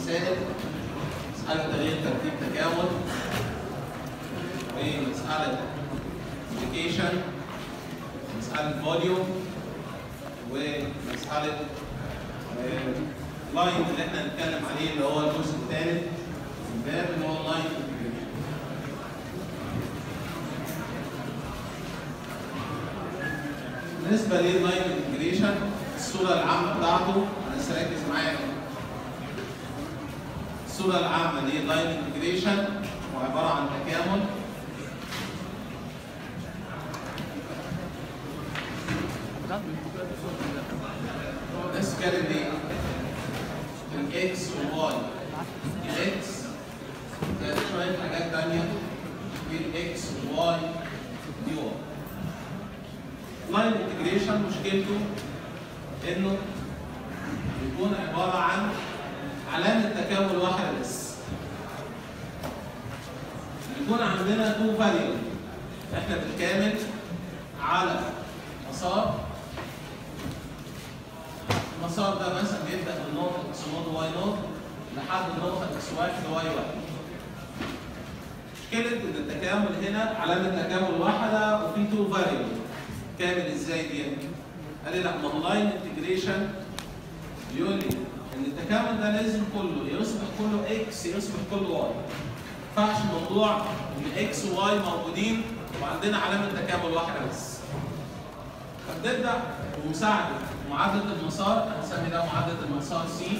مسائل مسألة تغيير ترتيب تكامل ومسألة application مسألة فوليوم ومسألة لاين اللي احنا هنتكلم عليه اللي هو الجزء الثالث من باب اللي هو اللاين بالنسبة لللاين انتجريشن الصورة العامة بتاعته انا بس ركز معايا الصورة العامة لللاين انتجريشن هو عبارة عن تكامل بس كانت ايه؟ الاكس والواي الاكس كانت شوية حاجات تانية في الاكس والواي دي واي لاين انتجريشن مشكلته انه بيكون عباره عن علامه تكامل واحده بس بيكون عندنا تو فاريبل احنا بالكامل على مسار المسار ده مثلا بيبدا من نقطه اكس نوت واي نوت لحد النقطه اكس واحد واي واحد مشكله ان التكامل هنا علامه تكامل واحده وفي تو فاريبل كامل ازاي دي؟ قال لي لا ما هو لاين انتجريشن بيقول لي ان التكامل ده لازم كله يصبح كله اكس يصبح كله واي. ما ينفعش موضوع ان اكس وواي موجودين وعندنا علامه تكامل واحده بس. فبنبدا بمساعده معادله المسار هنسمي ده معادله المسار سي.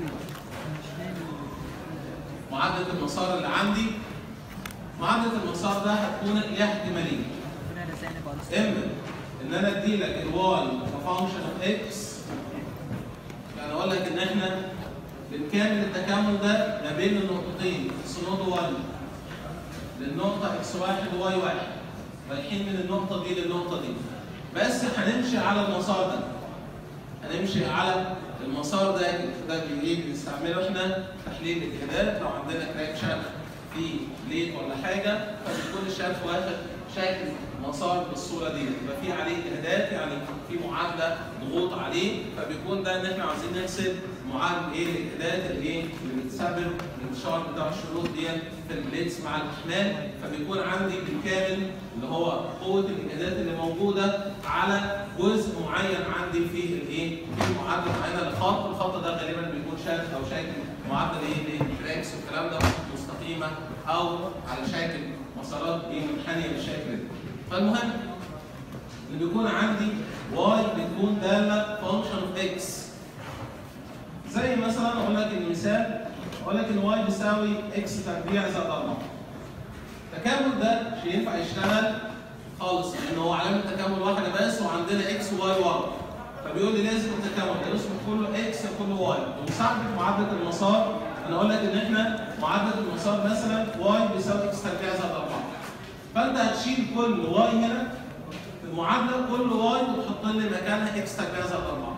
معادله المسار اللي عندي معادله المسار ده هتكون ليها احتمالين. اما ان انا ادي لك الواي كفانكشن اوف اكس يعني اقول لك ان احنا بنكامل التكامل ده ما بين النقطتين اكس نود 1 للنقطة اكس واحد واي واحد رايحين من النقطة دي للنقطة دي بس هنمشي على المسار ده هنمشي على المسار ده ده بايه بنستعمله احنا تحليل الاجهادات لو عندنا كراك شرخ في ليك ولا حاجة فبيكون الشرخ واخد شكل مسار بالصوره دي يبقى في عليه اجهادات يعني في معادله ضغوط عليه فبيكون ده ان احنا عايزين نحسب معادله ايه الاجهادات اللي ايه اللي بتسبب الانتشار بتاع الشروط دي في البليتس مع الاحمال فبيكون عندي بالكامل اللي هو قوه الاجهادات اللي موجوده على جزء معين عندي فيه الايه في معادله معينه للخط الخط ده غالبا بيكون شكل او شكل معادله ايه التراكس والكلام ده مستقيمه او على شكل مسارات ايه منحنيه بالشكل ده فالمهم اللي بيكون عندي واي بتكون داله فانكشن اوف اكس زي مثلا اقول لك المثال اقول لك ان واي بيساوي اكس تربيع زائد 4 التكامل ده مش ينفع يشتغل خالص لان هو علامه تكامل واحده بس وعندنا اكس وواي ورا فبيقول لي لازم التكامل ده يصبح كله اكس كله واي ومساعده معادله المسار انا اقول لك ان احنا معادله المسار مثلا واي بيساوي اكس تربيع زائد 4 فانت هتشيل كل واي هنا في المعادله كل واي وتحط لي مكانها اكس تربيع زائد 4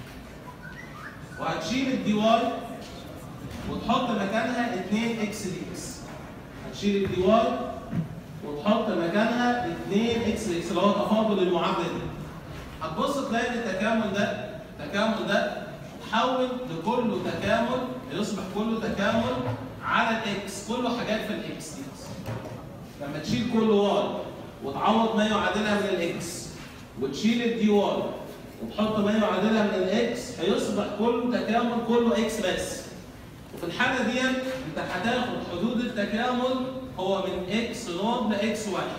وهتشيل الدي واي وتحط مكانها 2 اكس دي اكس هتشيل الدي واي وتحط مكانها 2 اكس دي اكس اللي هو تفاضل المعادله دي هتبص تلاقي ان التكامل ده التكامل ده تحول لكله تكامل يصبح كله تكامل على الاكس كله حاجات في الاكس دي لما تشيل كل واي وتعوض ما يعادلها من الاكس وتشيل الدي واي وتحط ما يعادلها من الاكس هيصبح كله تكامل كله اكس بس وفي الحاله دي انت هتاخد حدود التكامل هو من اكس نوت لاكس واحد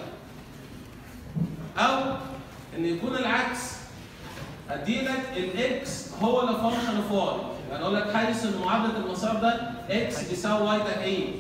او ان يكون العكس ادي لك الاكس هو اللي فانكشن اوف واي يعني اقول لك حيث ان معادله المسار ده اكس بيساوي واي تكعيب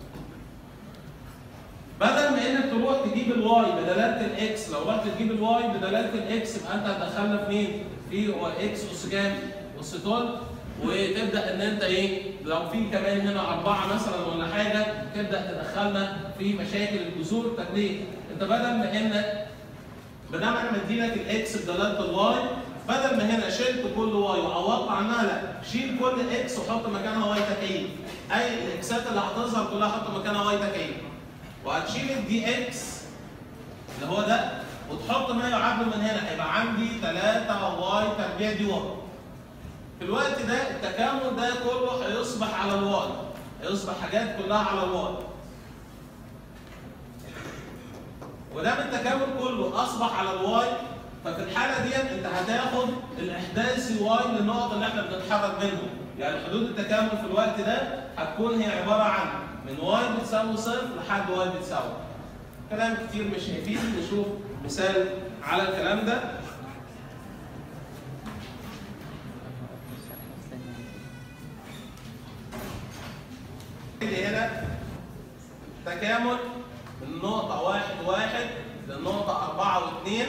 بدل ما انك تروح تجيب الواي بدلاله الاكس لو رحت تجيب الواي بدلاله الاكس يبقى انت هتدخلنا في مين؟ في اكس اس كام؟ اس تول وتبدا ان انت ايه؟ لو في كمان هنا اربعه مثلا ولا حاجه تبدا تدخلنا في مشاكل الجذور التكليف انت بدل ما انك بدل ما انا مديلك الاكس بدلاله الواي بدل ما هنا شلت كل واي وعوضت عنها لا شيل كل اكس وحط مكانها واي تكعيب اي الاكسات اللي هتظهر كلها حط مكانها واي تكعيب وهتشيل الدي اكس اللي هو ده وتحط ما يعادل من هنا هيبقى عندي 3 واي تربيع دي واي في الوقت ده التكامل ده كله هيصبح على الواي هيصبح حاجات كلها على الواي ودام التكامل كله اصبح على الواي ففي الحاله دي انت هتاخد الاحداثي واي للنقط اللي احنا بنتحرك منهم يعني حدود التكامل في الوقت ده هتكون هي عباره عن من واي بتساوي صفر لحد واي بتساوي كلام كتير مش هيفيد نشوف مثال على الكلام ده اللي هنا تكامل من نقطة واحد واحد للنقطة أربعة واثنين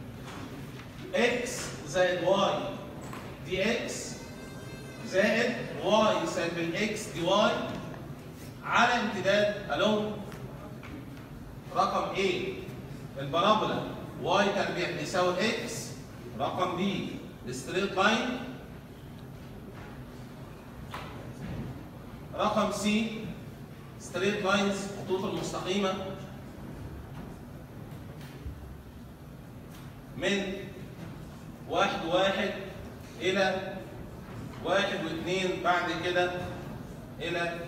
اكس زائد واي دي اكس زائد واي سالب الاكس دي واي على امتداد الو رقم A البارابولا واي تربيع بيساوي اكس رقم B الستريت لاين رقم C ستريت لاينز الخطوط المستقيمة من واحد واحد إلى واحد واثنين بعد كده إلى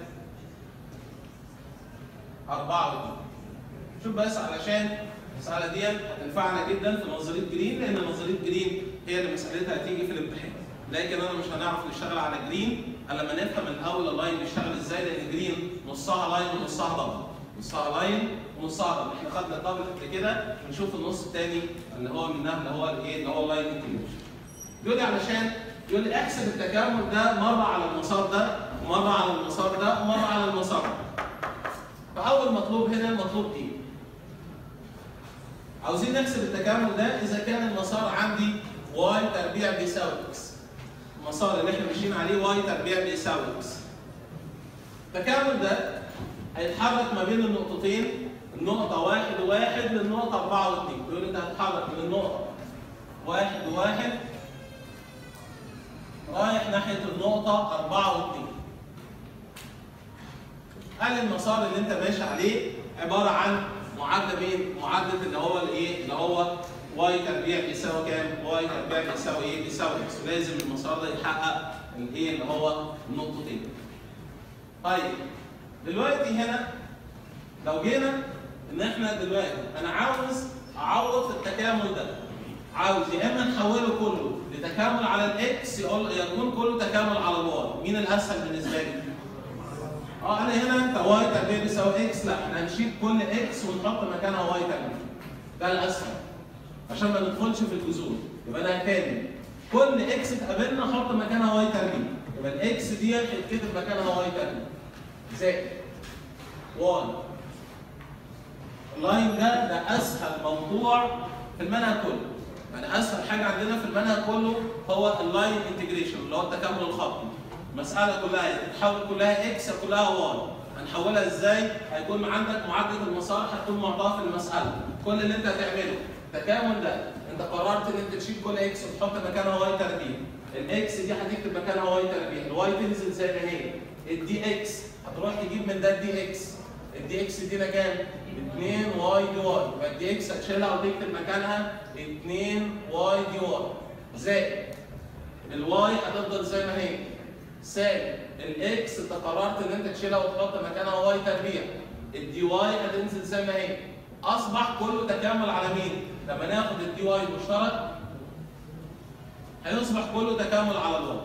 أربعة واثنين شوف بس علشان المسألة دي هتنفعنا جدا في نظرية جرين لأن نظرية جرين هي اللي مسألتها هتيجي في الامتحان لكن أنا مش هنعرف نشتغل على جرين الا لما نفهم الاول اللاين بيشتغل ازاي لان جرين نصها لاين ونصها دبل نصها لاين ونصها دبل احنا خدنا الدبل قبل كده نشوف النص الثاني اللي هو منها اللي هو الايه اللي هو لاين انكلوجن يقول لي علشان يقول لي احسب التكامل ده مره على المسار ده ومره على المسار ده ومره على المسار ده فاول مطلوب هنا المطلوب ايه عاوزين نحسب التكامل ده اذا كان المسار عندي واي تربيع بيساوي اكس المسار اللي احنا ماشيين عليه واي تربيع بيساوي اكس. التكامل ده هيتحرك ما بين النقطتين النقطة واحد وواحد للنقطة أربعة واثنين، بيقول أنت هتتحرك من النقطة واحد وواحد رايح ناحية النقطة أربعة واثنين. هل المسار اللي أنت ماشي عليه عبارة عن معادلة مين؟ معادلة اللي هو الإيه؟ اللي هو واي تربيع بيساوي كام؟ واي تربيع بيساوي ايه؟ بيساوي اكس ولازم المسار ده يحقق الايه اللي هو النقطتين. طيب دلوقتي هنا لو جينا ان احنا دلوقتي انا عاوز اعوض في التكامل ده عاوز يا اما نحوله كله لتكامل على الاكس يقول يكون كله تكامل على الواي، مين الاسهل بالنسبه لي؟ اه انا هنا انت واي تربيع بيساوي اكس لا احنا هنشيل كل اكس ونحط مكانها واي تربيع. ده الاسهل. عشان ما ندخلش في الجذور يبقى انا هكامل كل اكس تقابلنا احط مكانها واي تربيع يبقى الاكس دي هتتكتب مكانها واي تربيع زائد واي اللاين ده ده اسهل موضوع في المنهج كله يعني اسهل حاجه عندنا في المنهج كله هو اللاين انتجريشن اللي هو التكامل الخطي المساله كلها تتحول كلها اكس كلها واي هنحولها ازاي؟ هيكون عندك معادله المسار هتكون معطاه في المساله كل اللي انت هتعمله التكامل ده انت قررت ان انت تشيل كل اكس وتحط مكانها واي تربيع الاكس دي هتكتب مكانها واي تربيع الواي تنزل زي ما هي الدي اكس هتروح تجيب من ده الدي اكس الدي اكس دي كام 2 واي دي واي يبقى الدي اكس هتشيلها وتكتب مكانها 2 واي دي واي زائد الواي هتفضل زي ما هي سالب الاكس انت قررت ان انت تشيلها وتحط مكانها واي تربيع الدي واي هتنزل زي ما هي اصبح كله تكامل على مين؟ لما ناخد الدي واي المشترك هيصبح كله تكامل على الواي.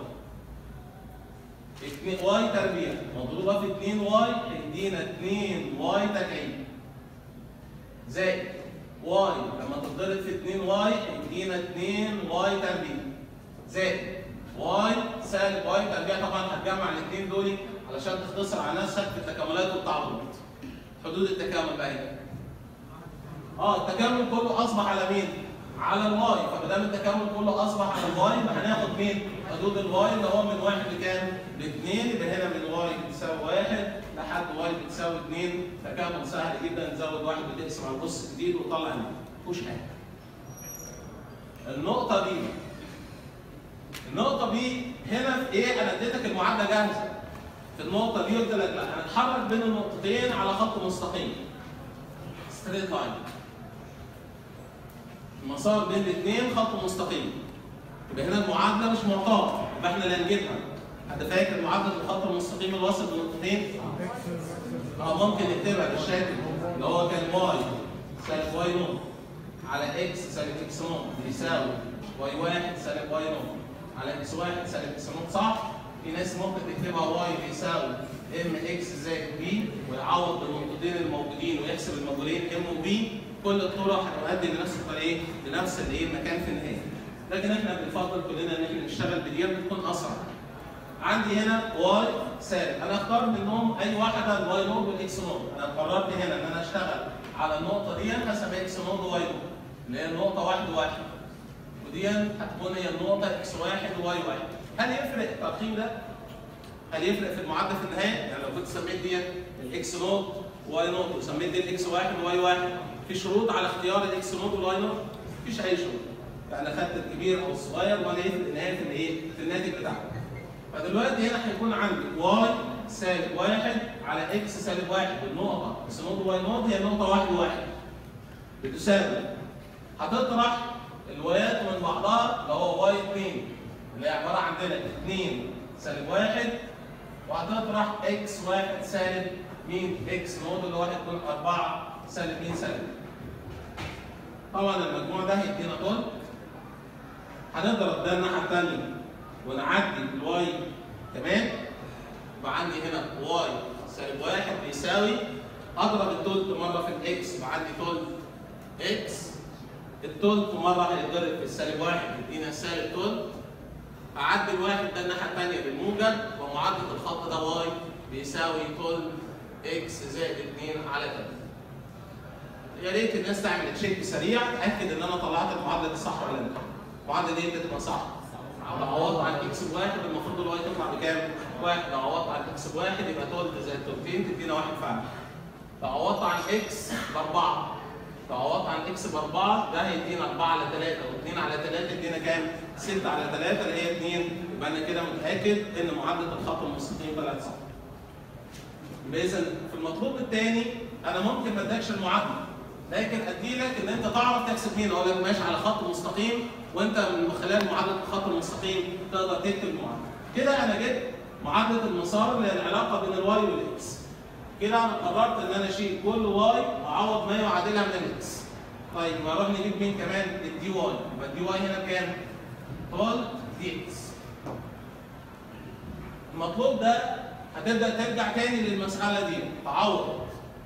واي تربيع مضروبه في 2 واي هيدينا 2 واي تكعيب. زائد واي لما تتضرب في 2 واي هيدينا 2 واي تربيع. زائد واي سالب واي تربيع طبعا هتجمع الاثنين دول علشان تختصر على نفسك في التكاملات والتعويضات. حدود التكامل بقى هنا. اه التكامل كله اصبح على مين؟ على الواي فما دام التكامل كله اصبح على الواي يبقى هناخد مين؟ حدود الواي اللي هو من واحد لكام؟ لاثنين يبقى هنا من واي بتساوي واحد لحد واي بتساوي اثنين تكامل سهل جدا نزود واحد وتقسم على النص جديد وتطلع منه مفيهوش حاجه. النقطة دي النقطة دي هنا في ايه؟ انا اديتك المعادلة جاهزة. في النقطة دي قلت لك لا هنتحرك بين النقطتين على خط مستقيم. ستريت لاين. المسار بين الاثنين خط مستقيم. يبقى هنا المعادله مش معطاه يبقى احنا اللي هنجيبها حد فاكر معادله الخط المستقيم الواصل بنقطتين؟ اه ممكن نكتبها بالشكل اللي هو كان واي سالب واي نوت على اكس سالب اكس نوت بيساوي واي واحد سالب واي نوت على اكس واحد سالب اكس نوت صح؟ في ناس ممكن تكتبها واي بيساوي ام اكس زائد بي ويعوض بالنقطتين الموجودين ويحسب المجهولين ام وبي كل الطرق هتؤدي لنفس الطريق لنفس الايه المكان في النهايه. لكن احنا بنفضل كلنا ان احنا نشتغل بديت بتكون اسرع. عندي هنا واي سالب انا اختار منهم اي واحده الواي نود والاكس نود انا قررت هنا ان انا اشتغل على النقطه دي حسب اكس نود وواي نود اللي هي النقطه واحد وواحد ودي هتكون هي النقطه اكس واحد وواي واحد هل يفرق الترقيم ده؟ هل يفرق في المعادله في النهايه؟ يعني لو كنت سميت دي الاكس نود وواي نود وسميت دي الاكس واحد وواي واحد في شروط على اختيار الاكس نود والواي نود؟ مفيش اي شروط يعني خدت الكبير او الصغير ولا يفرق النهايه في الايه؟ في الناتج بتاعك فدلوقتي هنا هيكون عندي واي سالب واحد على اكس سالب واحد النقطة اكس نود واي نود هي نقطة واحد واحد بتساوي هتطرح الوايات من بعضها اللي هو واي 2 اللي هي عبارة عندنا 2 سالب واحد وهتطرح اكس واحد سالب مين اكس نود اللي هو هيكون 4 سالب مين سالب طبعا المجموع ده هيدينا طول هنضرب ده الناحية الثانية ونعدي الواي تمام يبقى عندي هنا واي سالب واحد بيساوي اضرب التلت مره في الاكس يبقى عندي تلت اكس التلت مره هيتضرب في السالب واحد يدينا سالب تلت اعدي الواحد ده الناحيه الثانيه بالموجب ومعادله الخط ده واي بيساوي تلت اكس زائد 2 على 3 يا ريت الناس تعمل تشيك سريع تاكد ان انا طلعت المعادله دي صح ولا لا المعادله دي تبقى صح لو عوضت عن اكس بواحد المفروض الواي تطلع بكام؟ واحد لو عوضت عن اكس بواحد يبقى تولد زائد تولتين تدينا واحد فعلا. لو عوضت عن اكس باربعه لو عوضت عن اكس باربعه ده هيدينا 4 على 3 و2 على 3 يدينا كام؟ 6 على 3 اللي هي 2 يبقى انا كده متاكد ان معادله الخط المستقيم طلعت صح. يبقى اذا في المطلوب الثاني انا ممكن ما ادكش المعادله لكن ادي لك ان انت تعرف تحسب مين اقول لك ماشي على خط مستقيم وانت من خلال معادله الخط المستقيم تقدر تكتب المعادله. كده انا جبت معادله المسار اللي هي العلاقه بين الواي والاكس. كده انا قررت ان انا اشيل كل واي واعوض ما يعادلها من الاكس. طيب نروح نجيب مين كمان؟ الدي واي، يبقى الدي واي هنا بكام؟ طول دي اكس. المطلوب ده هتبدا ترجع تاني للمساله دي تعوض.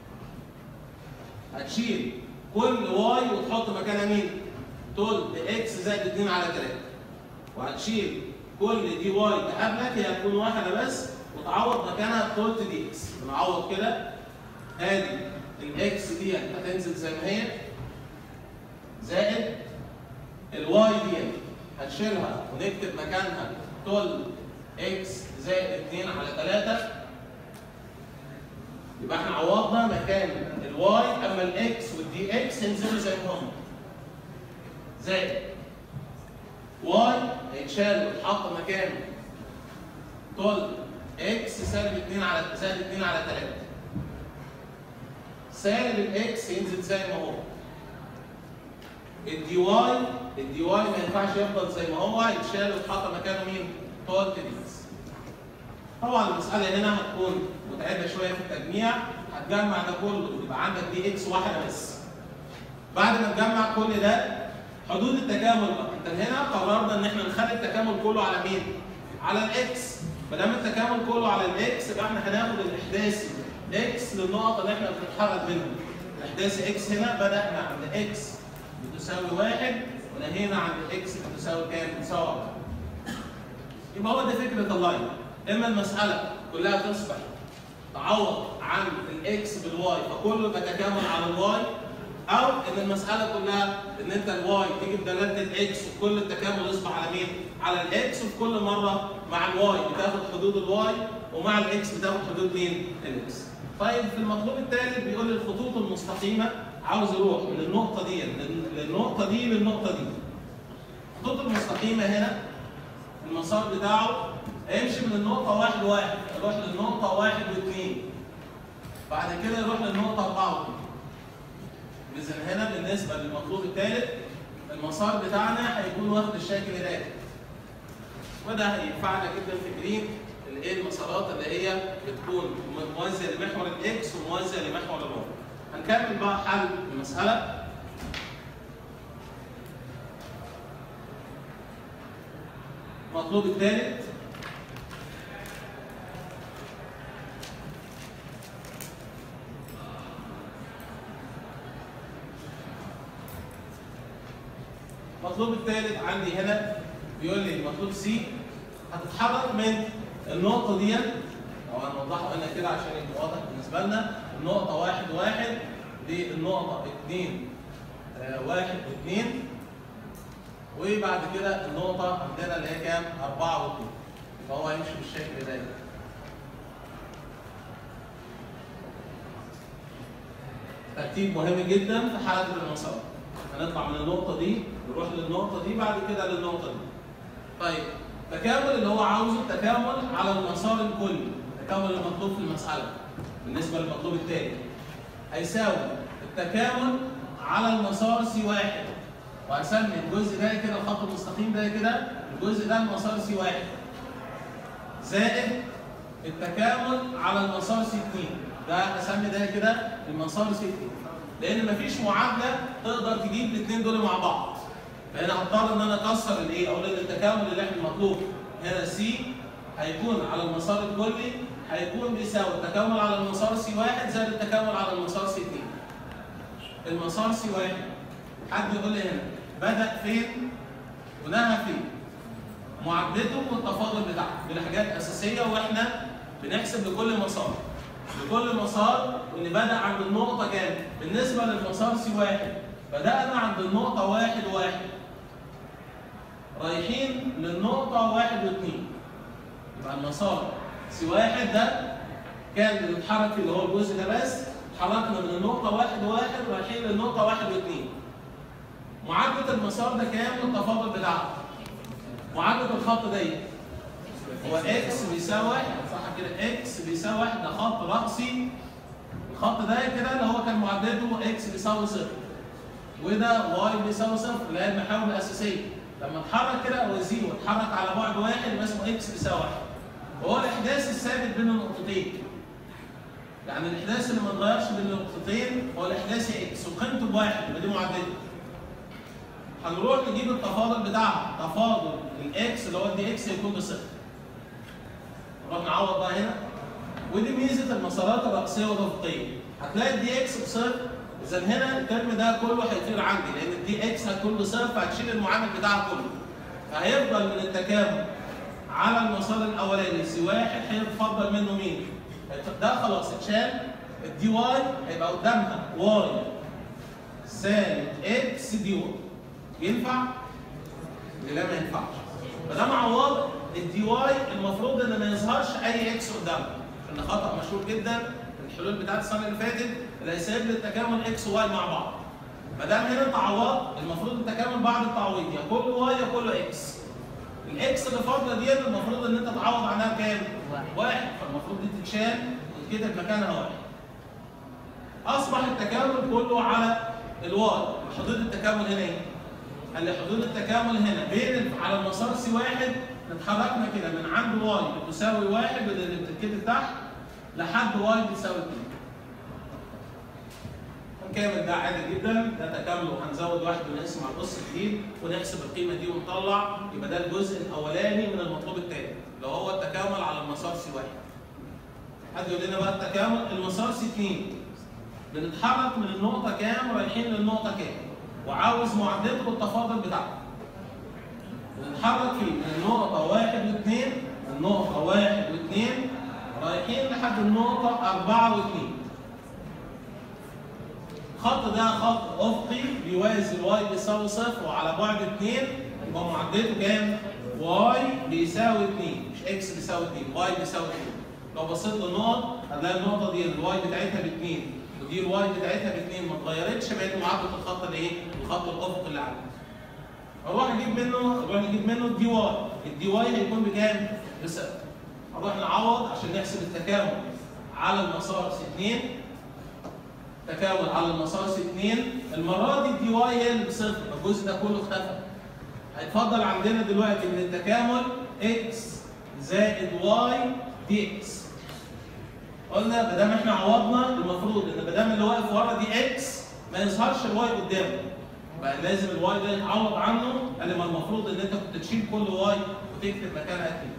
هتشيل كل واي وتحط مكانها مين؟ تولد اكس زائد 2 على 3 وهتشيل كل دي واي تقابلك هي هتكون واحده بس وتعوض مكانها تولد دي اكس نعوض كده ادي الاكس دي هتنزل زي ما هي زائد الواي دي هتشيلها ونكتب مكانها تولد اكس زائد 2 على 3 يبقى احنا عوضنا مكان الواي اما الاكس والدي اكس ينزلوا زي ما هم زائد واي هيتشال ويتحط مكانه طول اكس سالب 2 على زائد 2 على 3 سالب الاكس ينزل زي ما هو الدي واي الدي واي ما ينفعش يفضل زي ما هو هيتشال ويتحط مكانه مين؟ طول تدريس طبعا المسألة هنا هتكون متعبة شوية في التجميع هتجمع ده كله يبقى عندك دي اكس واحدة بس بعد ما تجمع كل ده حدود التكامل بقى انت هنا قررنا ان احنا نخلي التكامل كله على مين؟ على الاكس ما دام التكامل كله على الاكس يبقى احنا هناخد الاحداثي اكس للنقط اللي احنا بنتحرك منهم الاحداثي اكس هنا بدانا عند اكس بتساوي واحد ونهينا عند اكس بتساوي كام؟ بتساوي أربعة. يبقى هو ده فكره اللاين اما المساله كلها تصبح تعوض عن الاكس بالواي فكله يبقى تكامل على الواي او ان المساله كلها ان انت الواي تيجي بدلاله الاكس وكل التكامل يصبح على مين؟ على الاكس وفي كل مره مع الواي بتاخد حدود الواي ومع الاكس بتاخد حدود مين؟ الاكس. طيب في المطلوب الثالث بيقول لي الخطوط المستقيمه عاوز يروح من النقطه دي للنقطه دي للنقطه دي. الخطوط المستقيمه هنا المسار بتاعه هيمشي من النقطة واحد واحد يروح للنقطة واحد واثنين بعد كده يروح للنقطة أربعة واثنين إذا هنا بالنسبة للمطلوب الثالث المسار بتاعنا هيكون واخد الشكل ده وده هينفعنا جدا في جرين الايه المسارات اللي هي بتكون موازيه لمحور الاكس وموازيه لمحور الواي. هنكمل بقى حل المساله. المطلوب الثالث المطلوب الثالث عندي هنا بيقول لي المطلوب سي هتتحرك من النقطة دي أو هنوضحه هنا كده عشان يبقى واضح بالنسبة لنا النقطة واحد واحد للنقطة اتنين آه واحد واثنين وبعد كده النقطة عندنا اللي هي كام؟ أربعة واثنين فهو هيمشي بالشكل ده ترتيب مهم جدا في حالة المسار هنطلع من النقطة دي نروح للنقطة دي بعد كده للنقطة دي. طيب التكامل اللي هو عاوزه التكامل على المسار الكلي، التكامل المطلوب في المسألة بالنسبة للمطلوب الثاني. هيساوي التكامل على المسار سي واحد وهسمي الجزء ده كده الخط المستقيم ده كده الجزء ده المسار سي واحد زائد التكامل على المسار سي 2 ده هسمي ده كده المسار سي 2 لان مفيش معادله تقدر تجيب الاثنين دول مع بعض فانا هضطر ان انا اكسر الايه اقول ان التكامل اللي احنا المطلوب هنا سي هيكون على المسار الكلي هيكون بيساوي التكامل على المسار سي واحد زائد التكامل على المسار سي 2 المسار سي واحد حد يقول لي هنا بدا فين ونهى فين معادلته والتفاضل بتاعته دي حاجات اساسيه واحنا بنحسب لكل مسار لكل مسار ان بدا عند النقطه كام بالنسبه للمسار سي واحد بدانا عند النقطه واحد واحد رايحين للنقطه واحد واثنين يبقى المسار سي واحد ده كان بنتحرك اللي هو الجزء ده بس اتحركنا من النقطه واحد واحد رايحين للنقطه واحد واثنين معادله المسار ده كام والتفاضل بتاعه معادله الخط دي هو اكس بيساوي واحد صح كده اكس بيساوي واحد ده خط رأسي الخط ده كده اللي هو كان معادلته اكس بيساوي صفر وده واي بيساوي صفر اللي هي المحاور الاساسيه لما اتحرك كده هو زيرو اتحرك على بعد واحد يبقى اسمه اكس بيساوي واحد وهو الاحداث الثابت بين النقطتين يعني الاحداث اللي ما اتغيرش بين النقطتين هو الاحداث اكس وقيمته بواحد يبقى دي معادلته هنروح نجيب التفاضل بتاعها تفاضل الاكس اللي هو دي اكس يكون بصفر نروح نعوض بقى هنا ودي ميزه المسارات الرأسيه والأفقية هتلاقي الدي اكس بصفر اذا هنا الترم ده كله هيطير عندي لان الدي اكس هتكون بصفر فهتشيل المعامل بتاعها كله فهيفضل من التكامل على المسار الاولاني سي واحد هيتفضل منه مين؟ ده خلاص اتشال الدي واي هيبقى قدامها واي سالب اكس دي واي ينفع؟ لا ما ينفعش فده معوض الدي واي المفروض ان ما يظهرش اي اكس قدامه ان خطا مشهور جدا في الحلول بتاعت السنه اللي فاتت اللي هيسيب لي التكامل اكس واي مع بعض ما دام هنا تعوض المفروض التكامل بعد التعويض يا كله واي يا كله اكس الاكس اللي فاضله ديت المفروض ان انت تعوض عنها بكام؟ واحد فالمفروض دي تتشال وتتكتب مكانها واحد اصبح التكامل كله على الواي حدود التكامل هنا ايه؟ قال لي حدود التكامل هنا بين على المسار سي واحد اتحركنا كده من عند واي بتساوي واحد اللي بتتكتب تحت لحد واي بتساوي 2 هنكمل ده عادي جدا ده تكامل وهنزود واحد ونقسم على القص الجديد ونحسب القيمه دي ونطلع يبقى ده الجزء الاولاني من المطلوب الثاني اللي هو التكامل على المسار سي واحد. حد يقول لنا بقى التكامل المسار سي 2 بنتحرك من النقطه كام رايحين للنقطه كام وعاوز معادلته والتفاضل بتاعته. بنتحرك فيه من النقطة واحد واثنين النقطة واحد واثنين رايحين لحد النقطة أربعة واثنين. الخط ده خط أفقي بيوازي الواي بيساوي صفر وعلى بعد اثنين يبقى معادلته كام؟ واي بيساوي اثنين مش اكس بيساوي اثنين واي بيساوي اثنين. لو بصيت للنقط هتلاقي النقطة دي الواي بتاعتها باثنين ودي الواي بتاعتها باثنين ما اتغيرتش بقت معادلة الخط الايه؟ الخط الأفقي اللي عندي. اروح اجيب منه اروح نجيب منه الدي واي الدي واي هيكون بكام؟ بصفر اروح نعوض عشان نحسب التكامل على المسار سي 2 تكامل على المسار سي 2 المره دي الدي واي هي اللي بصفر الجزء ده كله اختفى هيتفضل عندنا دلوقتي من التكامل اكس زائد واي دي اكس قلنا ما دام احنا عوضنا المفروض ان ما دام اللي واقف ورا دي اكس ما يظهرش الواي قدامه بقى لازم الواي ده يتعوض عنه قال ما المفروض ان انت كنت تشيل كل واي وتكتب مكانها كده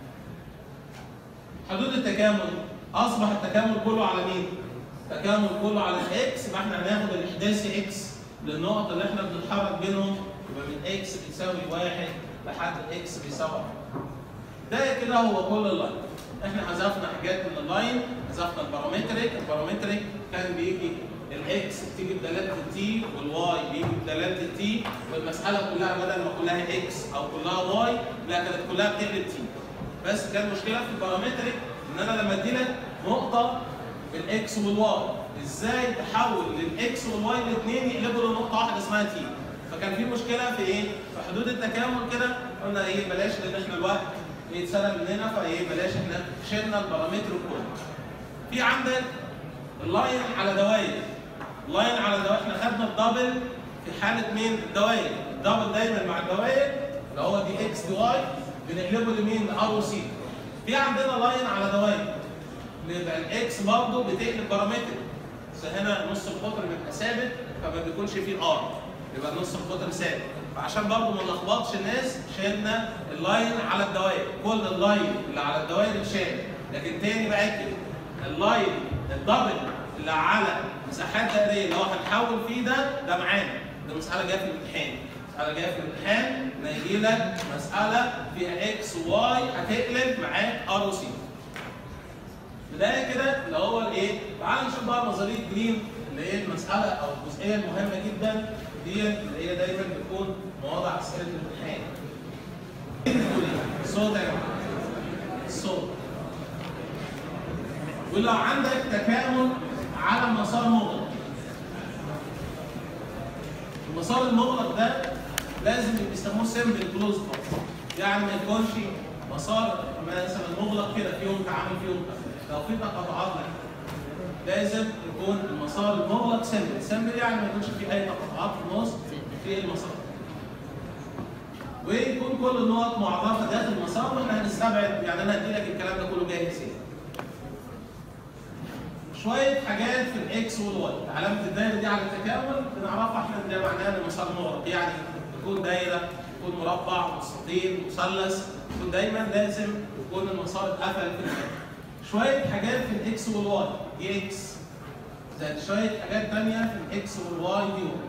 حدود التكامل اصبح التكامل كله على مين؟ التكامل كله على الاكس يبقى احنا هناخد الاحداثي اكس للنقط اللي احنا بنتحرك بينهم يبقى من اكس بتساوي واحد لحد اكس بيساوي واحد. ده كده هو كل اللاين. احنا حذفنا حاجات من اللاين، حذفنا البارامتريك، البارامتريك كان بيجي الاكس بتيجي بدلاله التي والواي بيجي بدلاله التي والمساله كلها بدل ما كلها اكس او كلها واي لا كانت كلها بتقلب تي. بس كان المشكله في البارامتريك ان انا لما ادي لك نقطه بالاكس والواي ازاي تحول للاكس والواي الاثنين يقلبوا لنقطه واحده اسمها تي فكان في مشكله في ايه؟ في حدود التكامل كده قلنا ايه بلاش لان احنا الوقت يتسرق مننا فايه بلاش احنا شلنا البارامتر كله. في عندك اللاين على دوائر اللاين على دوائر احنا خدنا الدبل في حاله مين؟ الدوائر الدبل دايما مع الدوائر اللي هو دي اكس دي واي بنقلبه لمين؟ ار وسي. في عندنا لاين على دوائر يبقى الاكس برضه بتقلب بارامتر بس هنا نص القطر بيبقى ثابت فما بيكونش فيه ار يبقى نص القطر ثابت فعشان برضه ما نلخبطش الناس شلنا اللاين على الدوائر كل اللاين اللي على الدوائر اتشال لكن تاني باكد اللاين الدبل اللي على مساحات دائريه اللي هو هنحول فيه ده ده معانا ده مساله جايه في الامتحان مساله جايه في الامتحان ان يجي لك مساله فيها اكس وواي هتقلب معاك ار وسي بدايه كده اللي هو الايه؟ تعال نشوف بقى نظريه جرين اللي هي المساله او الجزئيه المهمه جدا دي اللي هي دايما بتكون مواضع اسئله الامتحان. صوت يا جماعه الصوت. ولو عندك تكامل على مسار مغلق. المسار المغلق ده لازم بيسموه سمبل كلوز يعني ما يكونش مسار مثلا مغلق كده فيهم تعامل فيهم لو في تقاطعات لازم يكون المسار المغلق سمبل، سمبل يعني ما يكونش في اي تقاطعات في النص في المسار. ويكون كل النقط معرفه داخل المسار واحنا هنستبعد يعني انا هدي لك الكلام ده كله جاهز هنا. شويه حاجات في الاكس والواي، علامه الدايره دي على التكامل بنعرفها احنا ده معناها ان المسار مغلق يعني يكون دايره يكون مربع مستطيل مثلث يكون دايما لازم يكون المسار اتقفل في المكان. شويه حاجات في الاكس والواي دي اكس زائد شويه حاجات ثانيه في الاكس والواي دي واي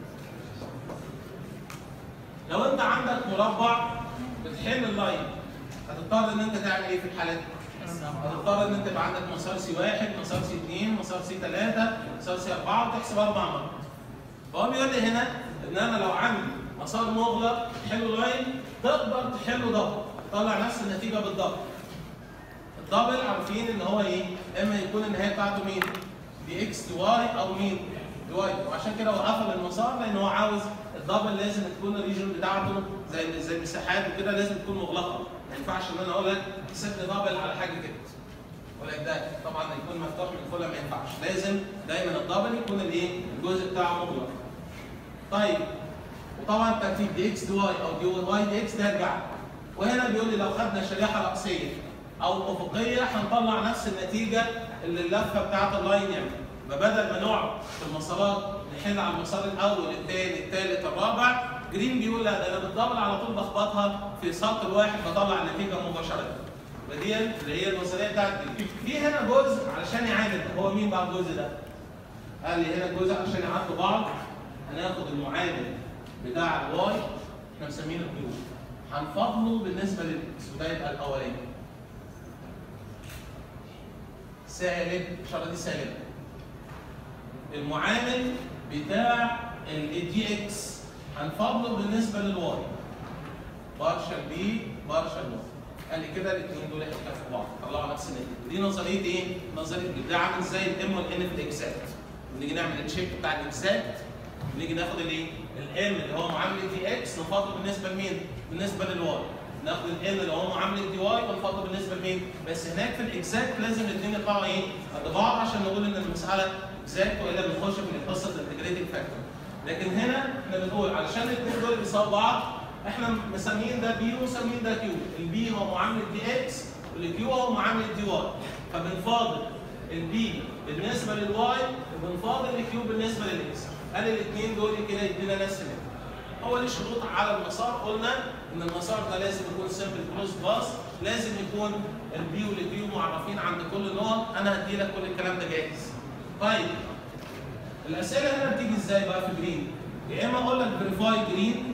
لو انت عندك مربع بتحل اللاين هتضطر ان انت تعمل ايه في الحالات دي؟ هتضطر ان انت يبقى عندك مسار سي واحد، مسار سي اثنين، مسار سي ثلاثه، مسار سي اربعه وتحسب اربع مرات. فهو بيقول لي هنا ان انا لو عندي مسار مغلق تحله لاين تقدر تحله دبل تطلع نفس النتيجه بالدبل. الدبل عارفين ان هو ايه؟ اما يكون النهايه بتاعته مين؟ دي اكس دي واي او مين؟ دي واي وعشان كده هو قفل المسار لان هو عاوز الدبل لازم تكون الريجن بتاعته زي زي المساحات وكده لازم تكون مغلقه ما ينفعش ان انا اقول لك سيب لي دبل على حاجه كده ولا ده طبعا يكون مفتوح من فوق ما ينفعش لازم دايما الدبل يكون الايه؟ الجزء بتاعه مغلق. طيب وطبعا ترتيب دي اكس دي واي او دي واي دي اكس ده يرجع وهنا بيقول لي لو خدنا شريحه راسيه او افقيه هنطلع نفس النتيجه اللي اللفه بتاعت اللاين يعني فبدل ما نقعد في المسارات نحل على المسار الاول الثاني الثالث الرابع جرين بيقول لا ده انا بالدبل على طول بخبطها في سطر واحد بطلع النتيجه مباشره فدي اللي هي النظريه بتاعت جرين في هنا جزء علشان يعادل هو مين بقى الجزء ده؟ قال لي هنا جزء عشان يعادلوا بعض هناخد المعادل بتاع الواي احنا مسمينه كيو هنفضله بالنسبه للاكس وده يبقى الاولاني سالب الاشاره دي سالبه المعامل بتاع الدي اكس هنفضله بالنسبه للواي بارشل بي بارشل واي قال لي كده الاثنين دول هيتكافئوا بعض طلعوا نفس النتيجه دي نظريه ايه؟ نظريه ده عامل زي الام والان في الاكسات نيجي نعمل التشيك بتاع الاكسات نيجي ناخد الايه؟ الام اللي هو معامله دي اكس نفضله بالنسبه لمين؟ بالنسبه للواي ناخد الان اللي هو معامله دي واي ونفضله بالنسبه لمين؟ بس هناك في الاكزاكت لازم الاثنين يطلعوا ايه؟ قد بعض عشان نقول ان المساله اكزاكت والا بنخش في قصه الانتجريتنج فاكتور. لكن هنا احنا بنقول علشان الاثنين دول بيساووا بعض احنا مسميين ده بي ومسميين ده كيو البي هو معامله دي اكس والكيو هو معامله دي واي فبنفاضل البي بالنسبه للواي وبنفاضل الكيو بالنسبه للاكس قال الاثنين دول كده يدينا نفس الناتج هو ليه شروط على المسار قلنا ان المسار ده لازم يكون سمبل كلوز باس لازم يكون البي والكيو معرفين عند كل نقط انا هدي لك كل الكلام ده جاهز طيب الاسئله هنا بتيجي ازاي بقى في جرين يا اما اقول لك فيريفاي جرين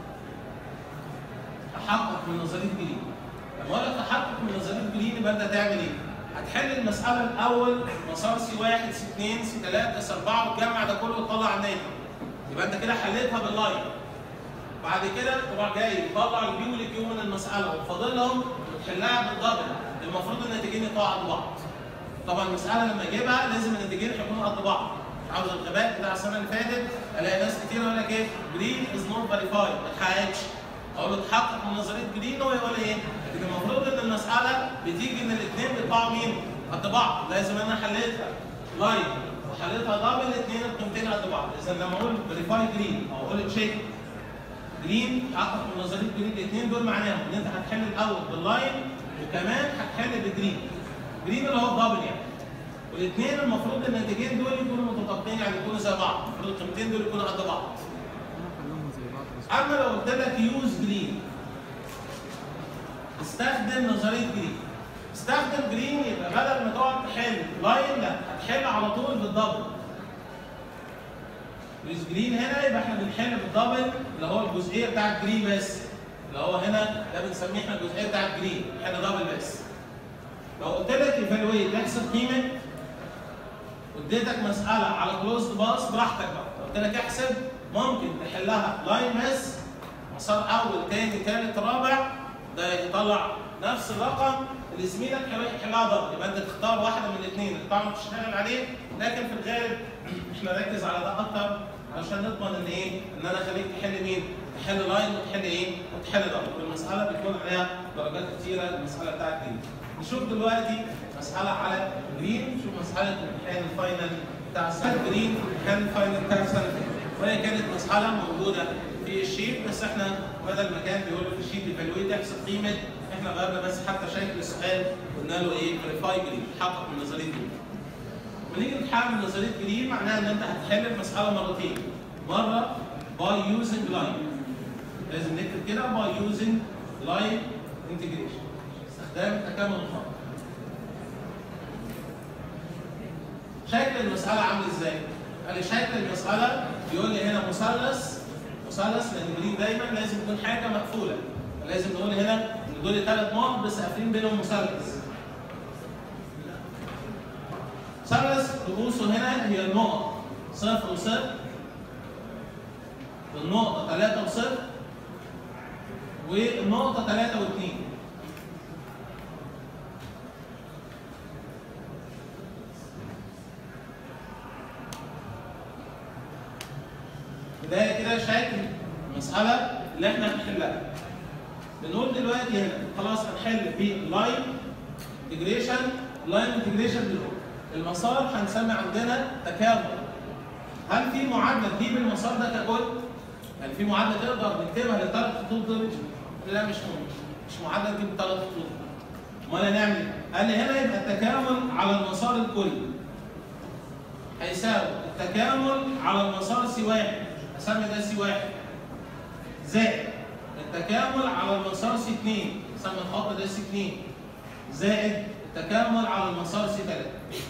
تحقق من نظريه جرين لما اقول لك تحقق من نظريه جرين يبقى انت هتعمل ايه؟ هتحل المساله الاول مسار سي 1 سي 2 سي 3 سي 4 وتجمع ده كله وتطلع الناتج يبقى انت كده حليتها باللاين بعد كده تروح جاي تطلع البي والكيو من المساله وفاضلهم وتحلها بالدبل المفروض الناتجين يطلعوا قد بعض طبعا المساله لما اجيبها لازم الناتجين يكونوا قد بعض عاوز الغباء بتاع السنه اللي فاتت الاقي ناس كتير يقول لك ايه جرين از نوت فيريفايد ما اتحققش اقول له اتحقق من نظريه جرين هو يقول ايه؟ لكن المفروض ان المساله بتيجي ان الاثنين بيطلعوا مين؟ قد بعض لازم انا حليتها لاين وحليتها دبل الاثنين القيمتين قد بعض اذا لما اقول فيريفاي جرين او اقول تشيك جرين تحقق من نظريه جرين الاثنين دول معناهم ان انت هتحل الاول باللاين وكمان هتحل بجرين جرين اللي هو الدبل يعني والاثنين المفروض الناتجين دول يكونوا متطابقين يعني يكونوا زي بعض المفروض القيمتين دول يكونوا قد بعض اما لو قلت لك يوز جرين استخدم نظريه جرين استخدم جرين يبقى بدل ما تقعد تحل لاين لا هتحل على طول بالدبل يوز جرين هنا يبقى احنا بنحل بالدبل اللي هو الجزئيه بتاعت جرين بس اللي هو هنا ده بنسميه احنا الجزئيه بتاعت جرين احنا دبل بس لو قلت لك ايفالويت احسب قيمه واديتك مساله على كلوزد باس براحتك بقى قلت لك احسب ممكن تحلها لاين بس مسار اول ثاني ثالث رابع ده يطلع نفس الرقم اللي زميلك يحلها ضرب يبقى انت تختار واحده من الاثنين اللي تعرف تشتغل عليه لكن في الغالب احنا نركز على ده اكتر عشان نضمن ان ايه ان انا اخليك تحل مين؟ تحل لاين وتحل ايه؟ وتحل ضرب المساله بيكون عليها درجات كتيره المساله بتاعت جرين نشوف دلوقتي مساله على جرين نشوف مساله الامتحان الفاينل بتاع السنه جرين كان الفاينل بتاع السنه اللي فاتت وهي كانت مساله موجوده في الشيت بس احنا بدل ما كان بيقول في الشيت ايفالويت احسب قيمه احنا غيرنا بس حتى شكل السؤال قلنا له ايه فيريفاي جرين حقق من نظريه جرين ونيجي نتحقق من نظريه جرين معناها ان انت هتحل المساله مرتين مره باي يوزنج لاين لازم نكتب كده باي يوزنج لاين انتجريشن استخدام تكامل الخط شكل المساله عامل ازاي؟ قال لي شكل المساله بيقول لي هنا مثلث مثلث لان جرين دايما لازم يكون حاجه مقفوله لازم نقول هنا ان دول ثلاث نقط بس قافلين بينهم مثلث مثلث رؤوسه هنا هي النقط صفر وصفر والنقطة ثلاثة وصفر والنقطة ثلاثة واثنين ده كده شكل المسألة اللي احنا هنحلها. بنقول دلوقتي هنا خلاص هنحل باللاين انتجريشن لاين انتجريشن بنقول المسار هنسمي عندنا تكامل. هل في معادلة تجيب المسار ده ككل؟ يعني في معادلة تقدر نكتبها للثلاث خطوط دول؟ لا مش ممكن. مش معادلة تجيب الثلاث خطوط. امال هنعمل ايه؟ قال لي هنا يبقى التكامل على المسار الكلي. هيساوي التكامل على المسار سي واحد اسمي ده سي واحد زائد التكامل على المسار سي 2 اسمي الخط ده سي 2 زائد التكامل على المسار سي 3